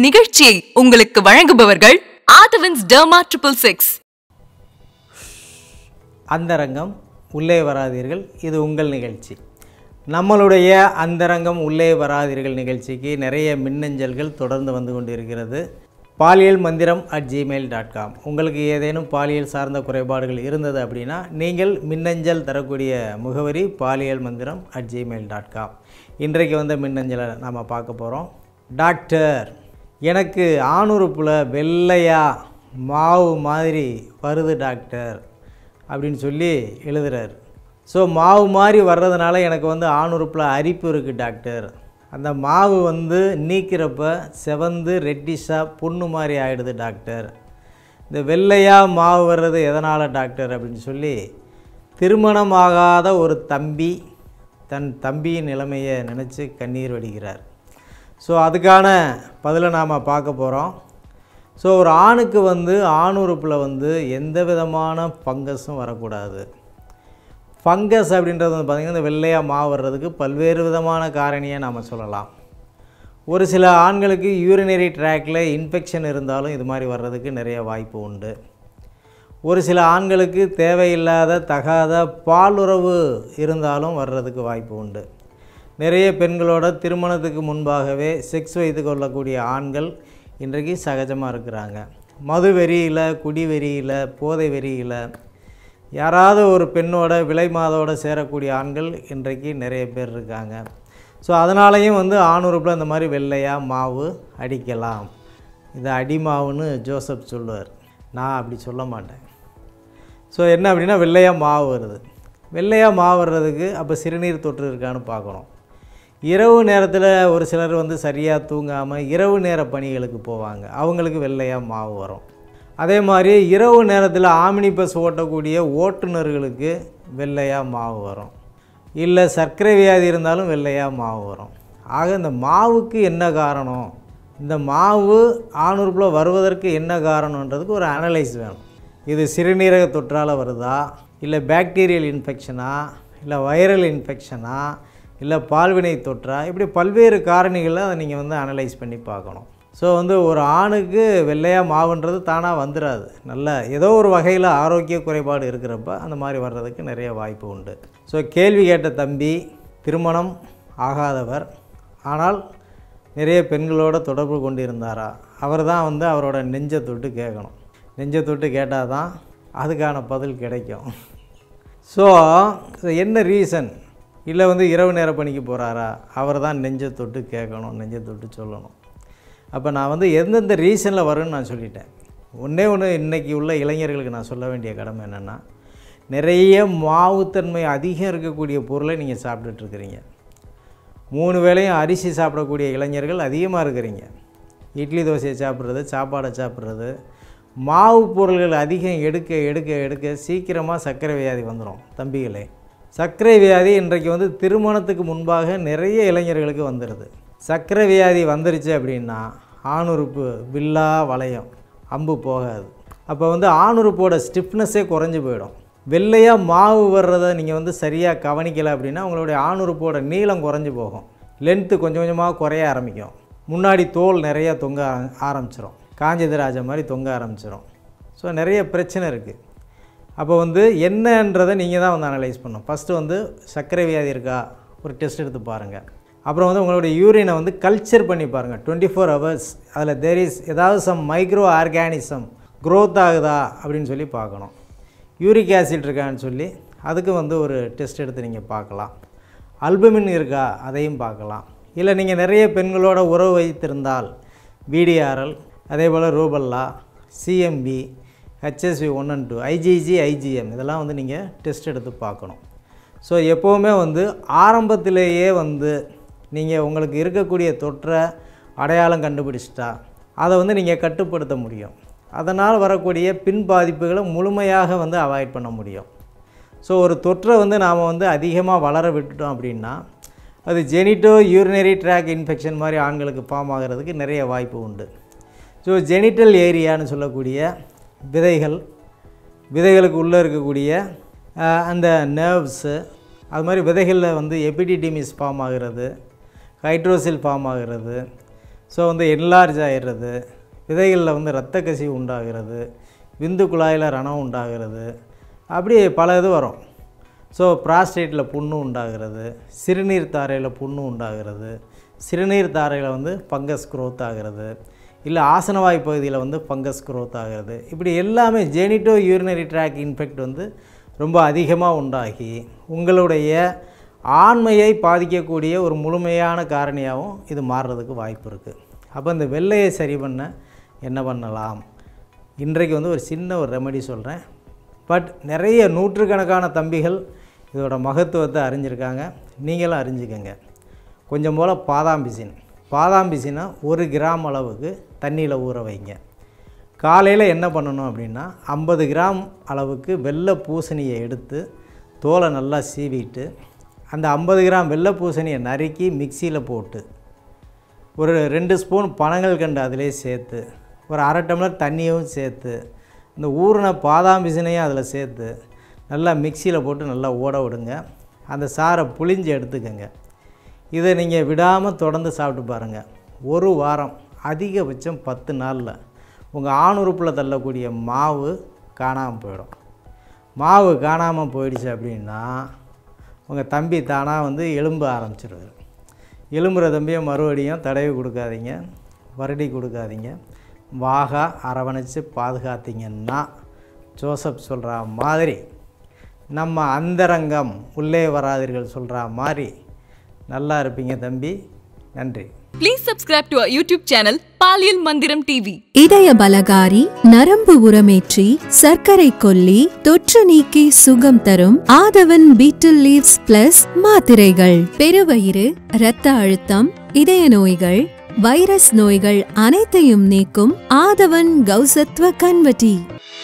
நிகழ்ச்சியை உங்களுக்கு வழங்குபவர்கள் ஆதவன்ஸ் டர்மா ட்ரிபிள் சிக்ஸ் அந்தரங்கம் உள்ளே வராதீர்கள் இது உங்கள் நிகழ்ச்சி நம்மளுடைய அந்தரங்கம் உள்ளே வராதீர்கள் நிகழ்ச்சிக்கு நிறைய மின்னஞ்சல்கள் தொடர்ந்து வந்து கொண்டிருக்கிறது பாலியல் மந்திரம் அட் ஜிமெயில் டாட் காம் உங்களுக்கு ஏதேனும் பாலியல் சார்ந்த குறைபாடுகள் இருந்தது அப்படின்னா நீங்கள் மின்னஞ்சல் தரக்கூடிய முகவரி பாலியல் மந்திரம் அட் ஜிமெயில் டாட் காம் இன்றைக்கு வந்த மின்னஞ்சலை நாம் பார்க்க போகிறோம் டாக்டர் எனக்கு ஆணுறுப்பில் வெள்ளையா மாவு மாதிரி வருது டாக்டர் அப்படின்னு சொல்லி எழுதுறாரு ஸோ மாவு மாதிரி வர்றதுனால எனக்கு வந்து ஆணுறுப்பில் அரிப்பு இருக்குது டாக்டர் அந்த மாவு வந்து நீக்கிறப்ப செவந்து ரெட்டிஷாக புண்ணு மாதிரி ஆகிடுது டாக்டர் இந்த வெள்ளையாக மாவு வர்றது எதனால் டாக்டர் அப்படின்னு சொல்லி திருமணமாகாத ஒரு தம்பி தன் தம்பியின் நிலைமையை நினச்சி கண்ணீர் வடிக்கிறார் ஸோ அதுக்கான பதிலை நாம் பார்க்க போகிறோம் ஸோ ஒரு ஆணுக்கு வந்து ஆணுறுப்பில் வந்து எந்த விதமான ஃபங்கஸும் வரக்கூடாது ஃபங்கஸ் அப்படின்றது வந்து பார்த்திங்கன்னா இந்த வெள்ளையாக மாவு வர்றதுக்கு பல்வேறு விதமான காரணியை நாம் சொல்லலாம் ஒரு சில ஆண்களுக்கு யூரினரி ட்ராக்கில் இன்ஃபெக்ஷன் இருந்தாலும் இது மாதிரி வர்றதுக்கு நிறைய வாய்ப்பு உண்டு ஒரு சில ஆண்களுக்கு தேவையில்லாத தகாத பாலுறவு இருந்தாலும் வர்றதுக்கு வாய்ப்பு உண்டு நிறைய பெண்களோட திருமணத்துக்கு முன்பாகவே செக்ஸ் வைத்து கொள்ளக்கூடிய ஆண்கள் இன்றைக்கு சகஜமாக இருக்கிறாங்க மது வெறியில் குடி வெறியில் போதை வெறியில் யாராவது ஒரு பெண்ணோட விலை மாதோட சேரக்கூடிய ஆண்கள் இன்றைக்கு நிறைய பேர் இருக்காங்க ஸோ அதனாலையும் வந்து ஆணுறுப்பில் இந்த மாதிரி வெள்ளையாக மாவு அடிக்கலாம் இது அடிமாவுன்னு ஜோசப் சொல்லுவார் நான் அப்படி சொல்ல மாட்டேன் ஸோ என்ன அப்படின்னா வெள்ளையாக மாவு வருது வெள்ளையாக மாவு வர்றதுக்கு அப்போ சிறுநீர் தொற்று இருக்கான்னு பார்க்கணும் இரவு நேரத்தில் ஒரு சிலர் வந்து சரியாக தூங்காமல் இரவு நேர பணிகளுக்கு போவாங்க அவங்களுக்கு வெள்ளையாக மாவு வரும் அதே மாதிரி இரவு நேரத்தில் ஆமினி பஸ் ஓட்டக்கூடிய ஓட்டுநர்களுக்கு வெள்ளையாக மாவு வரும் இல்லை சர்க்கரை வியாதி இருந்தாலும் வெள்ளையாக மாவு வரும் ஆக இந்த மாவுக்கு என்ன காரணம் இந்த மாவு ஆணுறுப்பில் வருவதற்கு என்ன காரணன்றதுக்கு ஒரு அனலைஸ் வேணும் இது சிறுநீரக தொற்றால் வருதா இல்லை பாக்டீரியல் இன்ஃபெக்ஷனா இல்லை வைரல் இன்ஃபெக்ஷனா இல்லை பால்வினை தொற்றா இப்படி பல்வேறு காரணிகளை அதை நீங்கள் வந்து அனலைஸ் பண்ணி பார்க்கணும் ஸோ வந்து ஒரு ஆணுக்கு வெள்ளையாக மாவுன்றது தானாக வந்துடாது நல்ல ஏதோ ஒரு வகையில் ஆரோக்கிய குறைபாடு இருக்கிறப்ப அந்த மாதிரி வர்றதுக்கு நிறைய வாய்ப்பு உண்டு ஸோ கேள்வி கேட்ட தம்பி திருமணம் ஆகாதவர் ஆனால் நிறைய பெண்களோட தொடர்பு கொண்டு இருந்தாரா அவர் தான் வந்து அவரோட நெஞ்சை தொட்டு கேட்கணும் நெஞ்சை தொட்டு கேட்டால் தான் அதுக்கான பதில் கிடைக்கும் ஸோ என்ன ரீசன் இல்லை வந்து இரவு நேர பணிக்கு போகிறாரா அவர் தான் நெஞ்சை தொட்டு கேட்கணும் நெஞ்சை தொட்டு சொல்லணும் அப்போ நான் வந்து எந்தெந்த ரீசனில் வரும்னு நான் சொல்லிட்டேன் ஒன்றே ஒன்று இன்றைக்கி உள்ள இளைஞர்களுக்கு நான் சொல்ல வேண்டிய கடமை என்னென்னா நிறைய மாவுத்தன்மை அதிகம் இருக்கக்கூடிய பொருளை நீங்கள் சாப்பிட்டுட்ருக்கிறீங்க மூணு வேளையும் அரிசி சாப்பிடக்கூடிய இளைஞர்கள் அதிகமாக இருக்கிறீங்க இட்லி தோசையை சாப்பிட்றது சாப்பாடை சாப்பிட்றது மாவு பொருள்கள் அதிகம் எடுக்க எடுக்க எடுக்க சீக்கிரமாக சர்க்கரை வியாதி வந்துடும் தம்பிகளே சர்க்கரை வியாதி இன்றைக்கு வந்து திருமணத்துக்கு முன்பாக நிறைய இளைஞர்களுக்கு வந்துடுது சர்க்கரை வியாதி வந்துருச்சு அப்படின்னா ஆணுறுப்பு வில்லா வளையம் அம்பு போகாது அப்போ வந்து ஆணுறுப்போட ஸ்டிஃப்னஸே குறைஞ்சி போயிடும் வெள்ளையாக மாவு வர்றதை நீங்கள் வந்து சரியாக கவனிக்கலை அப்படின்னா உங்களுடைய ஆணுறுப்போட நீளம் குறைஞ்சி போகும் லென்த்து கொஞ்சம் கொஞ்சமாக குறைய ஆரம்பிக்கும் முன்னாடி தோல் நிறைய தொங்க ஆரம்பிச்சிடும் காஞ்சதிராஜ மாதிரி தொங்க ஆரம்பிச்சிடும் ஸோ நிறைய பிரச்சனை இருக்குது அப்போ வந்து என்னன்றதை நீங்கள் தான் வந்து அனலைஸ் பண்ணணும் ஃபஸ்ட்டு வந்து சர்க்கரை வியாதி இருக்கா ஒரு டெஸ்ட் எடுத்து பாருங்கள் அப்புறம் வந்து உங்களுடைய யூரினை வந்து கல்ச்சர் பண்ணி பாருங்கள் டுவெண்ட்டி ஃபோர் ஹவர்ஸ் அதில் தேர் இஸ் ஏதாவது சம் மைக்ரோ ஆர்கானிசம் க்ரோத் ஆகுதா அப்படின்னு சொல்லி பார்க்கணும் யூரிக் ஆசிட் இருக்கான்னு சொல்லி அதுக்கு வந்து ஒரு டெஸ்ட் எடுத்து நீங்கள் பார்க்கலாம் அல்பமின் இருக்கா அதையும் பார்க்கலாம் இல்லை நீங்கள் நிறைய பெண்களோட உறவு வைத்திருந்தால் பிடிஆர்எல் அதே போல் rubella CMV HSV one and two IGG IGM இதெல்லாம் வந்து நீங்கள் டெஸ்ட் எடுத்து பார்க்கணும் ஸோ எப்போவுமே வந்து ஆரம்பத்திலேயே வந்து நீங்கள் உங்களுக்கு இருக்கக்கூடிய தொற்றை அடையாளம் கண்டுபிடிச்சிட்டா அதை வந்து நீங்கள் கட்டுப்படுத்த முடியும் அதனால் வரக்கூடிய பின் பாதிப்புகளை முழுமையாக வந்து அவாய்ட் பண்ண முடியும் ஸோ ஒரு தொற்றை வந்து நாம் வந்து அதிகமாக வளர விட்டுட்டோம் அப்படின்னா அது ஜெனிட்டோ யூரினரி ட்ராக் இன்ஃபெக்ஷன் மாதிரி ஆண்களுக்கு ஃபார்ம் ஆகிறதுக்கு நிறைய வாய்ப்பு உண்டு ஸோ ஜெனிட்டல் ஏரியான்னு சொல்லக்கூடிய விதைகள் விதைகளுக்கு உள்ளே இருக்கக்கூடிய அஹ், அந்த நர்வ்ஸு அது மாதிரி விதைகளில் வந்து எபிடிடிமிஸ் ஃபார்ம் ஆகிறது ஹைட்ரோசில் ஃபார்ம் ஆகிறது ஸோ வந்து என்லார்ஜ் ஆகிடுறது விதைகளில் வந்து இரத்த கசிவு உண்டாகிறது விந்து குழாயில் ரணம் உண்டாகிறது அப்படி பல இது வரும் ஸோ ப்ராஸ்டேட்டில் புண்ணு உண்டாகிறது சிறுநீர் தாரையில் புண்ணு உண்டாகிறது சிறுநீர் தாரையில் வந்து ஃபங்கஸ் growth ஆகிறது இல்லை ஆசனவாய் பகுதியில் வந்து ஃபங்கஸ் growth ஆகிறது இப்படி எல்லாமே ஜெனிட்டோ யூரினரி ட்ராக் இன்ஃபெக்ட் வந்து ரொம்ப அதிகமாக உண்டாகி உங்களுடைய ஆண்மையை பாதிக்கக்கூடிய ஒரு முழுமையான காரணியாகவும் இது மாறுறதுக்கு வாய்ப்பு இருக்குது அப்போ இந்த வெள்ளையை சரி பண்ண என்ன பண்ணலாம் இன்றைக்கு வந்து ஒரு சின்ன ஒரு ரெமெடி சொல்கிறேன் பட் நிறைய நூற்றுக்கணக்கான தம்பிகள் இதோட மகத்துவத்தை அறிஞ்சிருக்காங்க நீங்களும் அறிஞ்சுக்கங்க கொஞ்சம் போல் பாதாம் பிசின் பாதாம் பிசினை ஒரு கிராம் அளவுக்கு தண்ணியில் ஊற வைங்க காலையில் என்ன பண்ணணும் அப்படின்னா ஐம்பது கிராம் அளவுக்கு வெள்ளை பூசணியை எடுத்து தோலை நல்லா சீவிட்டு அந்த ஐம்பது கிராம் வெள்ளை பூசணியை நறுக்கி மிக்சியில் போட்டு ஒரு ரெண்டு ஸ்பூன் பனங்கள் கண்டு அதிலே சேர்த்து ஒரு அரை டம்ளர் தண்ணியும் சேர்த்து இந்த ஊறின பாதாம் பிசினையும் அதில் சேர்த்து நல்லா மிக்சியில் போட்டு நல்லா ஓட விடுங்க அந்த சாரை புளிஞ்சு எடுத்துக்கங்க இதை நீங்கள் விடாமல் தொடர்ந்து சாப்பிட்டு பாருங்கள் ஒரு வாரம் அதிகபட்சம் பத்து நாளில் உங்கள் ஆணுறுப்பில் தள்ளக்கூடிய மாவு காணாமல் போயிடும் மாவு காணாமல் போயிடுச்சு அப்படின்னா உங்கள் தம்பி தானாக வந்து எலும்ப ஆரம்பிச்சிருவார் எலும்புற தம்பியை மறுபடியும் தடவி கொடுக்காதீங்க வருடி கொடுக்காதீங்க வாகா அரவணைச்சு பாதுகாத்தீங்கன்னா ஜோசப் சொல்கிற மாதிரி நம்ம அந்தரங்கம் உள்ளே வராதீர்கள் சொல்கிற மாதிரி நல்லா இருப்பீங்க தம்பி நன்றி Please subscribe to our YouTube channel Paliyal Mandiram TV. இதய பலகாரி நரம்பு உரமேற்றி சர்க்கரை கொல்லி தொற்று நீக்கி சுகம் தரும் ஆதவன் பீட்டில் லீவ்ஸ் பிளஸ் மாத்திரைகள் பெருவயிறு இரத்த அழுத்தம் இதய நோய்கள் வைரஸ் நோய்கள் அனைத்தையும் நீக்கும் ஆதவன் கௌசத்வ கன்வட்டி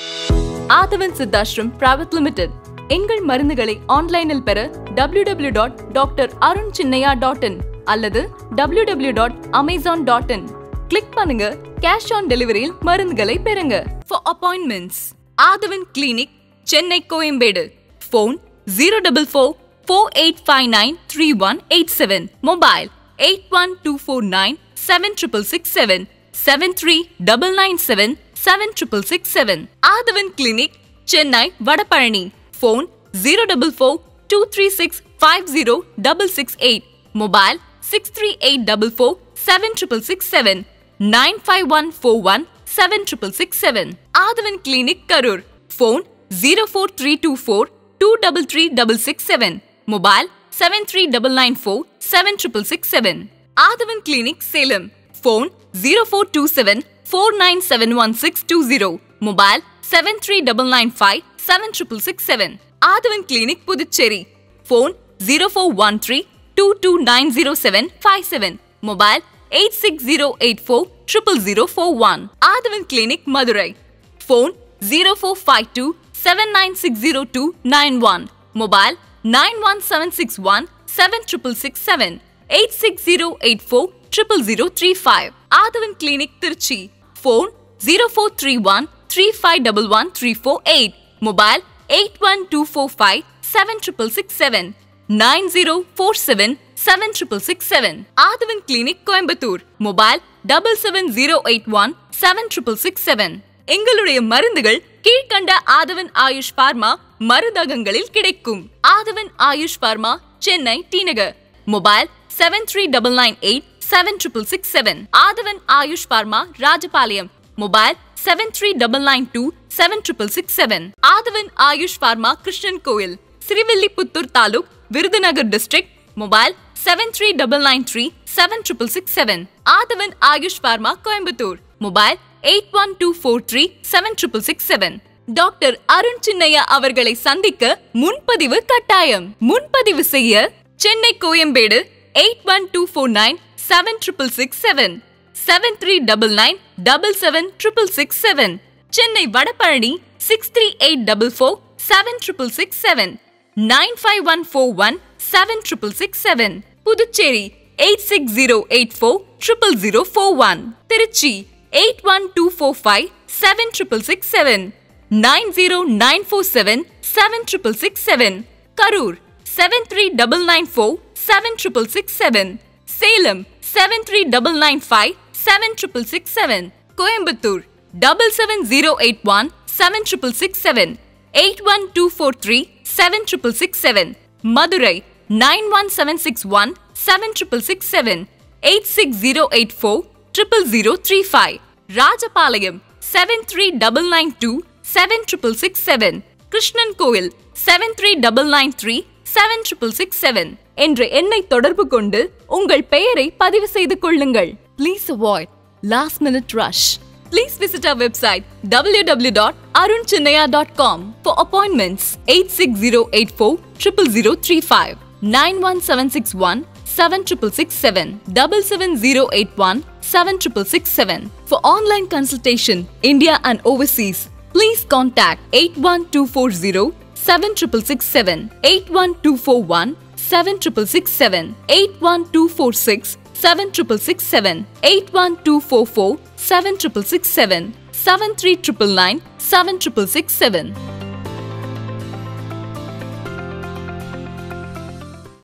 ஆதவன் சித்தாஷ்ரம் பிரைவேட் லிமிடெட் எங்கள் மருந்துகளை ஆன்லைனில் பெற W W dot doctor Arun Chinnaiya dot in அல்லது W W dot Amazon dot in click பண்ணுங்க கேஷ் ஆன் டெலிவரியில் மருந்துகளை பெறுங்க for appointments Aadhavan clinic Chennai Koyambedu phone zero double four four eight five nine three one eight seven mobile eight one two four nine seven triple six seven seven three double nine seven seven triple six seven Aadhavan clinic Chennai Vadapalani phone zero double four two three six five zero double six eight mobile six three eight double four seven triple six seven nine five one four one seven triple six seven Aadhavan clinic Karur phone zero four three two four two double three double six seven mobile seven three double nine four seven triple six seven Aadhavan clinic Salem phone zero four two seven four nine seven one six two zero mobile seven three double nine five seven triple six seven Aadhavan clinic Puducherry phone zero four one three two two nine zero seven five seven mobile eight six zero eight four triple zero four one Aadhavan clinic Madurai phone zero four five two seven nine six zero two nine one mobile nine one seven six one seven triple six seven eight six zero eight four triple zero three five Aadhavan clinic Trichy phone zero four three one three five double one three four eight mobile eight one two four five seven triple six seven nine zero four seven seven triple six seven Aadhavan clinic Coimbatore mobile double seven zero eight one seven triple six seven எங்களுடைய மருந்துகள் கீழ்கண்ட Aadhavan Ayush pharma மருந்தகங்களில் கிடைக்கும் Aadhavan Ayush pharma Chennai T Nagar mobile seven three double nine eight seven triple six seven Aadhavan Ayush pharma Rajapalayam mobile seven three double nine two seven triple six seven Aadhavan Ayush pharma Krishnan Koil Srivilliputhur taluk Virudhunagar district mobile seven three double nine three seven triple six seven Aadhavan Ayush pharma Coimbatore mobile eight one two four three seven triple six seven doctor Arun Chinnaiya அவர்களை சந்திக்க முன்பதிவு கட்டாயம் முன்பதிவு செய்ய Chennai Koyambedu eight one two four nine seven triple six seven seven three double nine double seven triple six seven Chennai Vadapalani six three eight double four seven triple six seven nine five one four one seven triple six seven Puducherry eight six zero eight four triple zero four one Tiruchi eight one two four five seven triple six seven nine zero nine four seven seven triple six seven Karur seven three double nine four seven triple six seven Salem seven three double nine five seven triple six seven Coimbatore double seven zero eight one seven triple six seven eight one two four three seven triple six seven Madurai nine one seven six one seven triple six seven eight six zero eight four triple zero three five Rajapalayam seven three double nine two seven triple six seven Krishnan Koil seven three double nine three seven triple six seven என்ற எண்ணை தொடர்பு கொண்டு உங்கள் பெயரை பதிவு செய்து கொள்ளுங்கள் please avoid last minute rush Please visit our website www.arunchinnaya.com for appointments 86084 00035 91761 7667 77081 76667 For online consultation, India and overseas, please contact 81240 7667 81241 7667 81246 7667 81244 7667 73999 7667